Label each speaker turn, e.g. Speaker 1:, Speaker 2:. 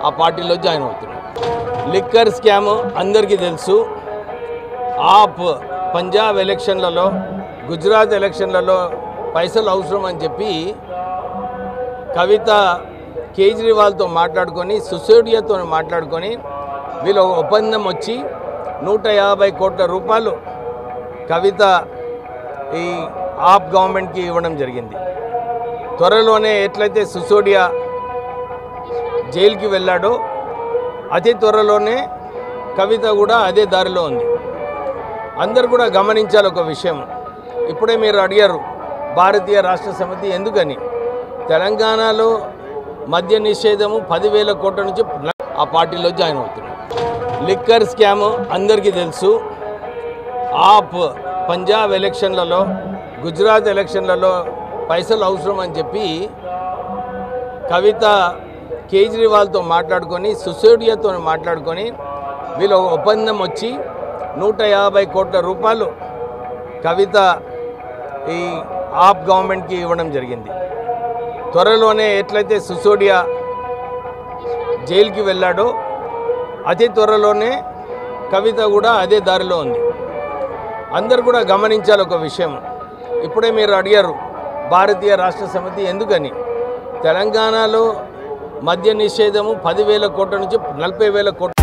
Speaker 1: ఆ పార్టీలో జాయిన్ అవుతున్నాడు లిక్కర్ స్కామ్ అందరికీ తెలుసు ఆప్ పంజాబ్ ఎలక్షన్లలో గుజరాత్ ఎలక్షన్లలో పైసలు అవసరం అని చెప్పి కవిత కేజ్రీవాల్తో మాట్లాడుకొని సిసోడియాతో మాట్లాడుకొని వీళ్ళ ఒక ఒప్పందం వచ్చి నూట యాభై కోట్ల రూపాయలు కవిత ఈ ఆప్ గవర్నమెంట్కి ఇవ్వడం జరిగింది త్వరలోనే ఎట్లయితే సిసోడియా జైలుకి వెళ్ళాడో అతి త్వరలోనే కవిత కూడా అదే దారిలో ఉంది అందరు కూడా గమనించాలి ఒక విషయం ఇప్పుడే మీరు అడిగారు భారతీయ రాష్ట్ర సమితి ఎందుకని తెలంగాణలో మద్య నిషేధము పదివేల కోట్ల నుంచి ఆ పార్టీలో జాయిన్ అవుతున్నాడు లిక్కర్ స్కామ్ అందరికీ తెలుసు ఆప్ పంజాబ్ ఎలక్షన్లలో గుజరాత్ ఎలక్షన్లలో పైసలు అవసరం అని చెప్పి కవిత కేజ్రీవాల్తో మాట్లాడుకొని సిసోడియాతో మాట్లాడుకొని వీళ్ళ ఒక ఒప్పందం వచ్చి నూట యాభై కోట్ల రూపాయలు కవిత ఈ ఆప్ గవర్నమెంట్కి ఇవ్వడం జరిగింది త్వరలోనే ఎట్లయితే సిసోడియా జైలుకి వెళ్ళాడో అతి త్వరలోనే కవిత కూడా అదే దారిలో ఉంది అందరు కూడా గమనించాలి ఒక విషయం ఇప్పుడే మీరు అడిగారు భారతీయ రాష్ట్ర సమితి ఎందుకని తెలంగాణలో మద్య నిషేధము పదివేల కోట్ల నుంచి నలభై వేల కోట్ల